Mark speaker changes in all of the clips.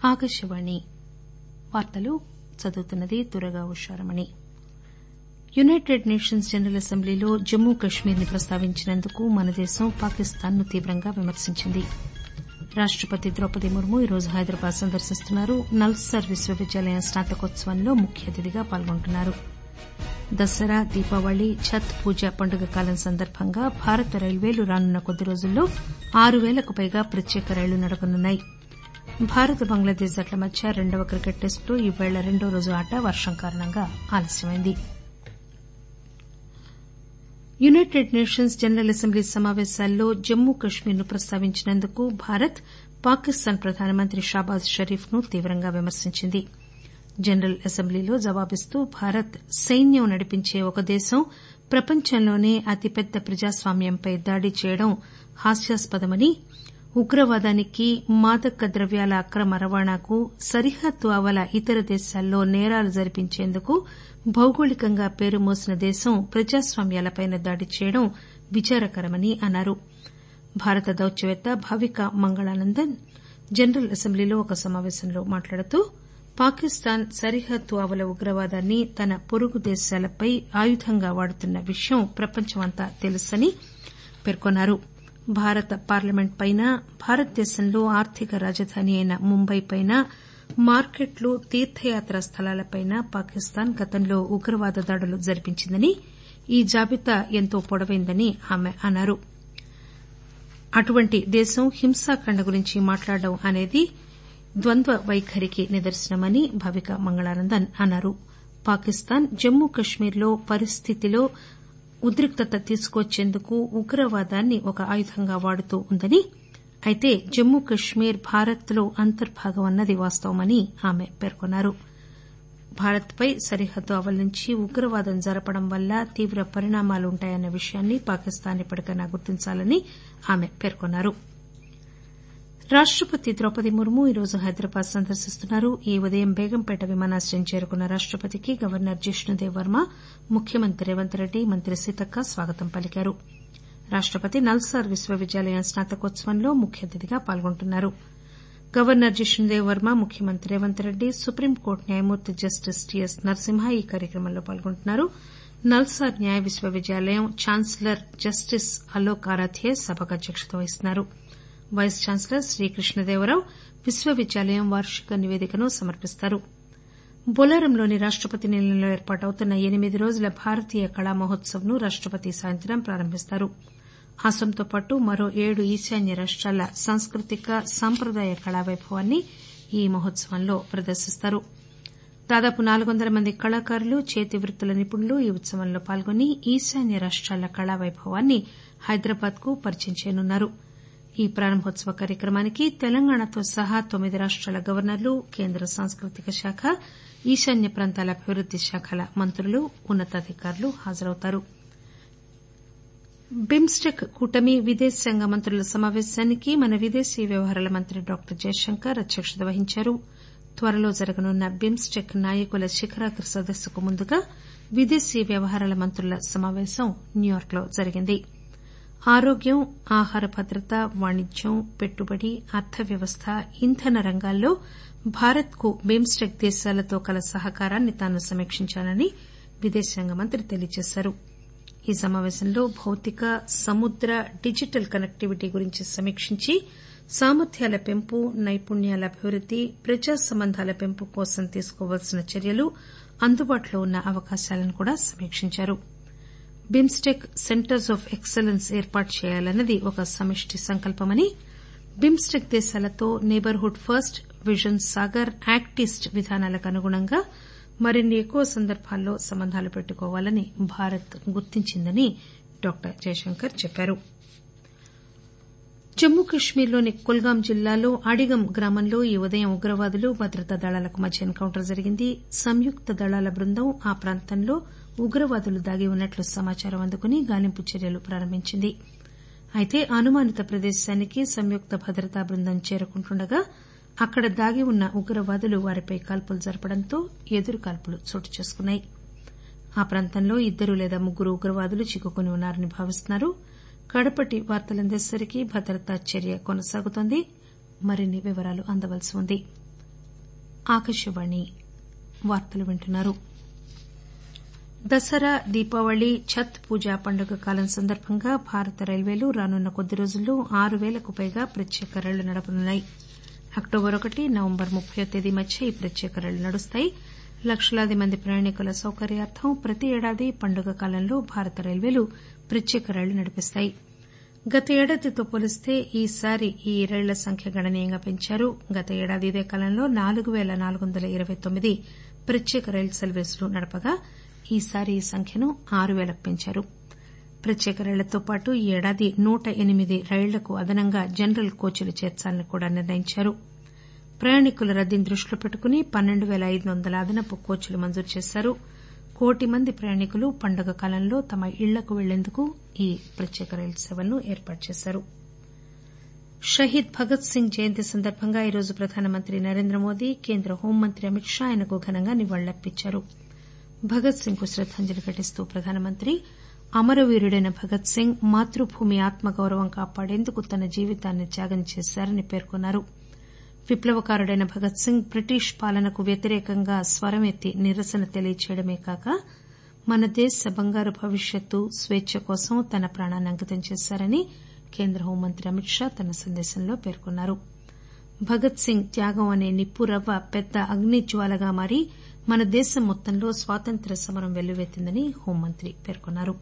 Speaker 1: ఆకాశవాణి వార్తలు చదువుతున్నది Durga Usharamani United Nations General అసెంబ్లీలో జమ్మూ కశ్మీర్ ని ప్రస్తావించినందుకు మన దేశం పాకిస్తాన్ ను తీవ్రంగా విమర్శించింది రాష్టపతి ద్రౌపది ముర్ము ఈరోజు హైదరాబాద్ సందర్శిస్తున్నారు నల్సార్ విశ్వవిద్యాలయం స్నాతకోత్సవంలో ముఖ్య అతిథిగా పాల్గొంటున్నారు దసరా దీపావళి ఛత్ పూజ పండుగ కాలం సందర్భంగా భారత రైల్వేలు రానున్న కొద్ది రోజుల్లో ఆరు పేలకు పైగా ప్రత్యేక రైళ్లు నడపనున్నాయి భారత్ బంగ్లాదేశ్ జట్ల మధ్య రెండవ క్రికెట్ టెస్టులో ఈవేళ రెండో రోజు ఆట వర్షం కారణంగా ఆలస్యమైంది యునైటెడ్ నేషన్స్ జనరల్ అసెంబ్లీ సమాపేశాల్లో జమ్మూ కశ్మీర్ ను ప్రస్తావించినందుకు భారత్ పాకిస్తాన్ ప్రధానమంత్రి షాబాజ్ షరీఫ్ ను తీవ్రంగా విమర్శించింది జనరల్ అసెంబ్లీలో జవాబిస్తూ భారత్ సైన్యం నడిపించే ఒక దేశం ప్రపంచంలోనే అతిపెద్ద ప్రజాస్వామ్యంపై దాడి చేయడం హాస్యాస్పదమని ఉగ్రవాదానికి మాదక ద్రవ్యాల అక్రమ రవాణాకు సరిహద్దు ఆవల ఇతర దేశాల్లో నేరాలు జరిపించేందుకు భౌగోళికంగా పేరు మోసిన దేశం ప్రజాస్వామ్యాలపై దాడి చేయడం విచారకరమని అన్నారు భారత దౌత్యవేత్త భావిక మంగళానందన్ జనరల్ అసెంబ్లీలో ఒక సమాపేశంలో మాట్లాడుతూ పాకిస్తాన్ సరిహద్దు ఆవల ఉగ్రవాదాన్ని తన పొరుగు దేశాలపై ఆయుధంగా వాడుతున్న విషయం ప్రపంచమంతా తెలుసని పేర్కొన్నారు భారత పార్లమెంట్ పైనా భారతదేశంలో ఆర్థిక రాజధాని అయిన ముంబై పైనా మార్కెట్లు తీర్థయాత్రా స్థలాలపైనా పాకిస్తాన్ గతంలో ఉగ్రవాద దాడులు జరిపించిందని ఈ జాబితా ఎంతో పొడవైందని ఆమె అన్నారు అటువంటి దేశం హింసాకాండ గురించి మాట్లాడడం అనేది ద్వంద్వ వైఖరికి నిదర్శనమని భావిక మంగళానందన్ అన్నారు పాకిస్తాన్ జమ్మూ కశ్మీర్లో పరిస్థితిలో ఉద్రిక్తత తీసుకువచ్చేందుకు ఉగ్రవాదాన్ని ఒక ఆయుధంగా వాడుతూ ఉందని అయితే జమ్మూ కశ్మీర్ భారత్ లో అంతర్భాగం అన్నది వాస్తవమని ఆమె పేర్కొన్నారు భారత్ పై సరిహద్దు ఆవల నుంచి ఉగ్రవాదం జరపడం వల్ల తీవ్ర పరిణామాలుంటాయన్న విషయాన్ని పాకిస్తాన్ ఇప్పటికైనా గుర్తించాలని ఆమె పేర్కొన్నారు రాష్టపతి ద్రౌపది ముర్ము ఈరోజు హైదరాబాద్ సందర్శిస్తున్నారు ఈ ఉదయం బేగంపేట విమానాశ్రయం చేరుకున్న రాష్టపతికి గవర్నర్ జిష్ణుదేవ్ వర్మ ముఖ్యమంత్రి రేవంత్ రెడ్డి మంత్రి సీతక్క స్వాగతం పలికారు రాష్టపతి నల్సార్ విశ్వవిద్యాలయం స్నాతకోత్సవంలో ముఖ్య అతిథిగా పాల్గొంటున్నారు గవర్నర్ జిష్ణుదేవ్ వర్మ ముఖ్యమంత్రి రేవంత్ రెడ్డి సుప్రీంకోర్టు న్యాయమూర్తి జస్టిస్ టీఎస్ నరసింహ ఈ కార్యక్రమంలో పాల్గొంటున్నారు నల్సార్ న్యాయ విశ్వవిద్యాలయం ఛాన్సలర్ జస్టిస్ అలోక్ ఆరాధ్యే సభకు అధ్యక్షత వహిస్తున్నారు వైస్ ఛాన్సలర్ శ్రీ కృష్ణదేవరావు విశ్వవిద్యాలయం వార్షిక నివేదికను సమర్పిస్తారు బొలారంలోని రాష్టపతి నిలయంలో ఏర్పాటవుతున్న ఎనిమిది రోజుల భారతీయ కళా మహోత్సవ్ ను రాష్టపతి సాయంత్రం ప్రారంభిస్తారు అస్పాంతో పాటు మరో ఏడు ఈశాన్య రాష్టాల సాంస్కృతిక సాంప్రదాయ కళా వైభవాన్ని ఈ మహోత్సవంలో ప్రదర్శిస్తారు దాదాపు నాలుగు వందల మంది కళాకారులు చేతి వృత్తుల నిపుణులు ఈ ఉత్సవంలో పాల్గొని ఈశాన్య రాష్టాల కళా వైభవాన్ని హైదరాబాద్ కు పరిచయం చేయనున్నారు ఈ ప్రారంభోత్సవ కార్యక్రమానికి తెలంగాణతో సహా తొమ్మిది రాష్టాల గవర్నర్లు కేంద్ర సాంస్కృతిక శాఖ ఈశాన్య ప్రాంతాల అభివృద్ది శాఖల మంత్రులు ఉన్నతాధికారులు హాజరవుతారు బిమ్స్టెక్ కూటమి విదేశాంగ మంత్రుల సమాపేశానికి మన విదేశీ వ్యవహారాల మంత్రి డాక్టర్ జయశంకర్ అధ్యక్షత వహించారు త్వరలో జరగనున్న బిమ్స్టెక్ నాయకుల శిఖరాగ్ర సదస్సుకు ముందుగా విదేశీ వ్యవహారాల మంత్రుల సమాపేశం న్యూయార్క్ లో జరిగింది ఆరోగ్యం ఆహార భద్రత వాణిజ్యం పెట్టుబడి అర్థవ్యవస్థ ఇంధన రంగాల్లో భారత్ కు బిమ్స్టెక్ దేశాలతో కల సహకారాన్ని తాను సమీక్షించానని విదేశాంగ మంత్రి తెలియజేశారు ఈ సమాపేశంలో భౌతిక సముద్ర డిజిటల్ కనెక్టివిటీ గురించి సమీక్షించి సామర్థ్యాల పెంపు నైపుణ్యాల అభివృద్ది ప్రజా సంబంధాల పెంపు కోసం తీసుకోవాల్సిన చర్యలు అందుబాటులో ఉన్న అవకాశాలను కూడా సమీక్షించారు బిమ్స్టెక్ సెంటర్స్ ఆఫ్ ఎక్సలెన్స్ ఏర్పాటు చేయాలన్నది ఒక సమిష్టి సంకల్పమని బిమ్స్టెక్ దేశాలతో neighbourhood first vision Sagar act east విధానాలకు అనుగుణంగా మరిన్ని ఎక్కువ సందర్భాల్లో సంబంధాలు పెట్టుకోవాలని భారత్ గుర్తించిందని డాక్టర్ జయశంకర్ చెప్పారు జమ్మూ కశ్మీర్లోని కుల్గాం జిల్లాలో అడిగం గ్రామంలో ఈ ఉదయం ఉగ్రవాదులు భద్రతా దళాలకు మధ్య ఎన్ కౌంటర్ జరిగింది సంయుక్త దళాల బృందం ఆ ప్రాంతంలో ఉగ్రవాదులు దాగి ఉన్నట్లు సమాచారం అందుకుని గాలింపు చర్యలు ప్రారంభించింది అయితే అనుమానిత ప్రదేశానికి సంయుక్త భద్రతా బృందం చేరుకుంటుండగా అక్కడ దాగి ఉన్న ఉగ్రవాదులు వారిపై కాల్పులు జరపడంతో ఎదురుకాల్పులు చోటు చేసుకున్నాయి ఆ ప్రాంతంలో ఇద్దరు లేదా ముగ్గురు ఉగ్రవాదులు చిక్కుకుని ఉన్నారని భావిస్తున్నారు కడపటి వార్తలందేసరికి భద్రతా చర్య కొనసాగుతోంది మరిన్ని వివరాలు అందవలసి ఉంది ఆకాశవాణి వార్తలు వింటున్నారు దసరా దీపావళి ఛత్ పూజ పండుగ కాలం సందర్భంగా భారత రైల్వేలు రానున్న కొద్ది రోజుల్లో ఆరు పేలకు పైగా ప్రత్యేక రైళ్లు నడపనున్నాయి అక్టోబర్ ఒకటి నవంబర్ ముప్పయ్యో తేదీ మధ్య ఈ ప్రత్యేక రైళ్లు నడుస్తాయి లక్షలాది మంది ప్రయాణికుల సౌకర్యార్థం ప్రతి ఏడాది పండుగ కాలంలో భారత రైల్వేలు ప్రత్యేక రైళ్లు నడిపిస్తాయి గత ఏడాదితో పోలిస్తే ఈసారి ఈ రైళ్ల సంఖ్య గణనీయంగా పెంచారు గత ఏడాది ఇదే కాలంలో నాలుగు పేల నాలుగు వందల ఇరవై తొమ్మిది ప్రత్యేక రైలు సర్వీసులు నడపగా ఈసారి ఈ సంఖ్యను ఆరు పేలకు పెంచారు ప్రత్యేక రైళ్లతో పాటు ఈ ఏడాది నూట ఎనిమిది రైళ్లకు అదనంగా జనరల్ కోచ్లు చేర్చాలని కూడా నిర్ణయించారు ప్రయాణికుల రద్దీని దృష్టిలో పెట్టుకుని పన్నెండు పేల ఐదు వందల అదనపు కోచ్లు మంజూరు చేశారు కోటి మంది ప్రయాణికులు పండుగ కాలంలో తమ ఇళ్లకు వెళ్లేందుకు ఈ ప్రత్యేక రైలు సేవలను ఏర్పాటు చేశారు షహీద్ భగత్ సింగ్ జయంతి సందర్భంగా ఈరోజు ప్రధానమంత్రి నరేంద్రమోదీ కేంద్ర హోంమంత్రి అమిత్ షా ఆయనకు ఘనంగా నివాళులర్పించారు భగత్ సింగ్ కు శ్రద్దాంజలి ఘటిస్తూ ప్రధానమంత్రి అమరవీరుడైన భగత్ సింగ్ మాతృభూమి ఆత్మగౌరవం కాపాడేందుకు తన జీవితాన్ని త్యాగం చేశారని పేర్కొన్నారు విప్లవకారుడైన భగత్ సింగ్ బ్రిటిష్ పాలనకు వ్యతిరేకంగా స్వరమెత్తి నిరసన తెలియచేయడమే కాక మన దేశ బంగారు భవిష్యత్తు స్వేచ్చ కోసం తన ప్రాణాన్ని అంకితం చేశారని కేంద్ర హోంమంత్రి అమిత్ షా తన సందేశంలో పేర్కొన్నారు భగత్ సింగ్ త్యాగం అనే నిప్పురవ్వ పెద్ద అగ్నిజ్వాలగా మారి మన దేశం మొత్తంలో స్వాతంత్ర్య సమరం పెల్లుపెత్తిందని హోంమంత్రి పేర్కొన్నారు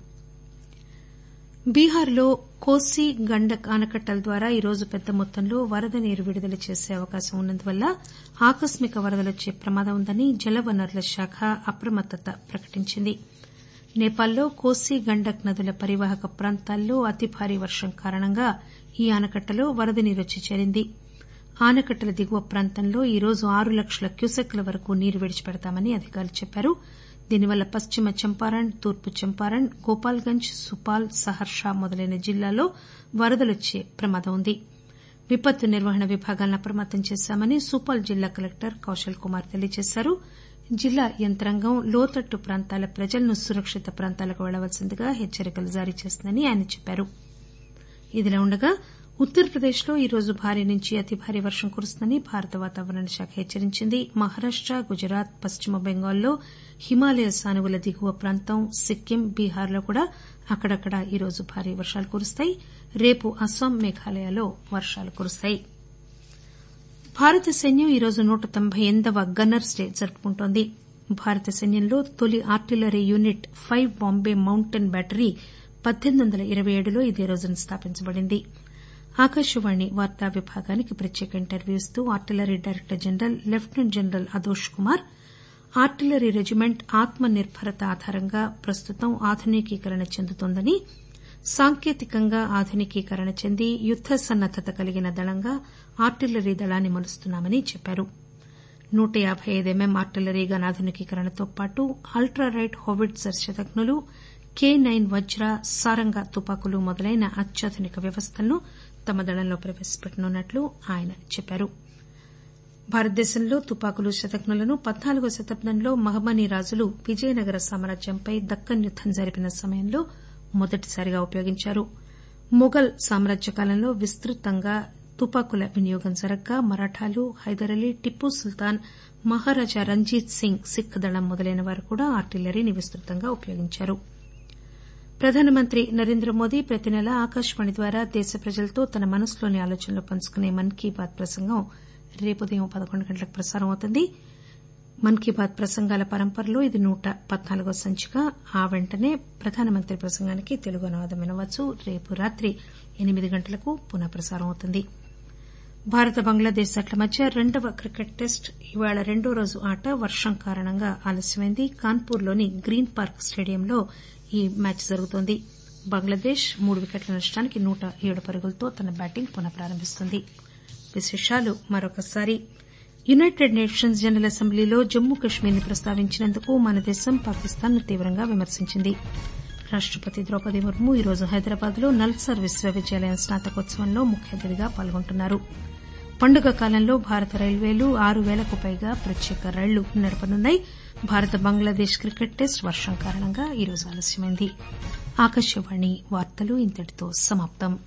Speaker 1: బీహార్లో కోసి గండక్ ఆనకట్టల ద్వారా ఈరోజు పెద్ద మొత్తంలో వరద నీరు విడుదల చేసే అవకాశం ఉన్నందువల్ల ఆకస్మిక వరదలొచ్చే ప్రమాదం ఉందని జలవనరుల శాఖ అప్రమత్తత ప్రకటించింది నేపాల్లో కోసి గండక్ నదుల పరివాహక ప్రాంతాల్లో అతి భారీ వర్షం కారణంగా ఈ ఆనకట్టలో వరద నీరొచ్చి చేరింది ఆనకట్టల దిగువ ప్రాంతంలో ఈరోజు ఆరు లక్షల క్యూసెక్కుల వరకు నీరు విడిచిపెడతామని అధికారులు చెప్పారు దీనివల్ల పశ్చిమ చంపారణ్ తూర్పు చంపారణ్ గోపాల్గంజ్ సుపాల్ సహర్షా మొదలైన జిల్లాల్లో వరదలొచ్చే ప్రమాదం ఉంది విపత్తు నిర్వహణ విభాగాలను అప్రమత్తం చేశామని సూపాల్ జిల్లా కలెక్టర్ కౌశల్ కుమార్ తెలియజేశారు జిల్లా యంత్రాంగం లోతట్టు ప్రాంతాల ప్రజలను సురక్షిత ప్రాంతాలకు పెళ్లవలసిందిగా హెచ్చరికలు జారీ చేసిందని ఆయన చెప్పారు ఇదిలా ఉండగా ఉత్తరప్రదేశ్ లో ఈరోజు భారీ నుంచి అతి భారీ వర్షం కురుస్తుందని భారత వాతావరణ శాఖ హెచ్చరించింది మహారాష్ట గుజరాత్ పశ్చిమ బెంగాల్లో హిమాలయ సానువుల దిగువ ప్రాంతం సిక్కిం బీహార్లో కూడా అక్కడక్కడా ఈరోజు భారీ వర్షాలు కురుస్తాయి రేపు అస్సాం మేఘాలయలో వర్షాలు కురుస్తాయి భారత సైన్యం ఈరోజు నూట తొంభై ఎనిమిదవ గన్నర్స్ డే జరుపుకుంటోంది భారత సైన్యంలో తొలి artillery unit five Bombay mountain battery పద్దెనిమిది వందల ఇరవై ఏడులో ఇదే రోజున స్థాపించబడింది ఆకాశవాణి వార్తా విభాగానికి ప్రత్యేక ఇంటర్వ్యూ ఇస్తూ artillery director general lieutenant general Adosh Kumar artillery regiment ఆత్మ నిర్బరత ఆధారంగా ప్రస్తుతం ఆధునికీకరణ చెందుతోందని సాంకేతికంగా ఆధునికీకరణ చెంది యుద్ద సన్నద్దత కలిగిన దళంగా ఆర్టిల్లరీ దళాన్ని మలుస్తున్నామని చెప్పారు నూట యాబై ఐదు ఎంఎం ఆర్టిల్లరీ గన్ ఆధునికీకరణతో పాటు అల్ట్రా లైట్ హోవిట్జర్ శతఘ్నులు కే నైన్ వజ్ర సారంగ తుపాకులు మొదలైన అత్యాధునిక వ్యవస్థలను తమ దళంలో ప్రవేశపెట్టనున్నట్లు ఆయన చెప్పారు భారతదేశంలో తుపాకులు శతఘ్నులను పద్నాలుగో శతాబ్దంలో మహమనీ రాజులు విజయనగర సామ్రాజ్యంపై దక్కన్ యుద్దం జరిపిన సమయంలో మొదటిసారిగా ఉపయోగించారు మొఘల్ సామ్రాజ్య కాలంలో విస్తృతంగా తుపాకుల వినియోగం జరగ్గా మరాఠాలు హైదర్ అలీ టిప్పు సుల్తాన్ మహారాజా రంజీత్ సింగ్ సిక్ దళం మొదలైన వారు కూడా ఆర్టిల్లరీని విస్తృతంగా ఉపయోగించారు ప్రధానమంత్రి నరేంద్ర మోదీ ప్రతి నెలా ఆకాశవాణి ద్వారా దేశ ప్రజలతో తన మనసులోని ఆలోచనలు పంచుకునే మన్ కీ బాత్ ప్రసంగం రేపు ఉదయం పదకొండు గంటలకు ప్రసారం అవుతుంది మన్ కీ బాత్ ప్రసంగాల పరంపరలో ఇది నూట పద్నాలుగో సంచిక ఆ వెంటనే ప్రధానమంత్రి ప్రసంగానికి తెలుగు అనువాదం వినవచ్చు రేపు రాత్రి ఎనిమిది గంటలకు పునః ప్రసారం అవుతుంది భారత్ బంగ్లాదేశ్ జట్ల మధ్య రెండవ క్రికెట్ టెస్ట్ ఇవాళ రెండో రోజు ఆట వర్షం కారణంగా ఆలస్యమైంది కాన్పూర్లోని గ్రీన్ పార్క్ స్టేడియంలో ఈ మ్యాచ్ జరుగుతోంది బంగ్లాదేశ్ మూడు వికెట్ల నష్టానికి నూట ఏడు పరుగులతో తన బ్యాటింగ్ పునః ప్రారంభిస్తుంది విశేషాలు మరొకసారి యునైటెడ్ నేషన్స్ జనరల్ అసెంబ్లీలో జమ్మూ కశ్మీర్ ని ప్రస్తావించినందుకు మన దేశం పాకిస్తాన్ ను తీవ్రంగా విమర్శించింది రాష్టపతి ద్రౌపది ముర్ము ఈరోజు హైదరాబాద్ లో నల్సార్ విశ్వవిద్యాలయం స్నాతకోత్సవంలో ముఖ్య అతిథిగా పాల్గొంటున్నారు పండుగ కాలంలో భారత రైల్వేలు ఆరు పేలకు పైగా ప్రత్యేక రైళ్లు నడపనున్నాయి భారత బంగ్లాదేశ్ క్రికెట్ టెస్ట్ వర్షం కారణంగా ఈరోజు ఆలస్యమైంది ఆకాశవాణి వార్తలు ఇంతటితో సమాప్తం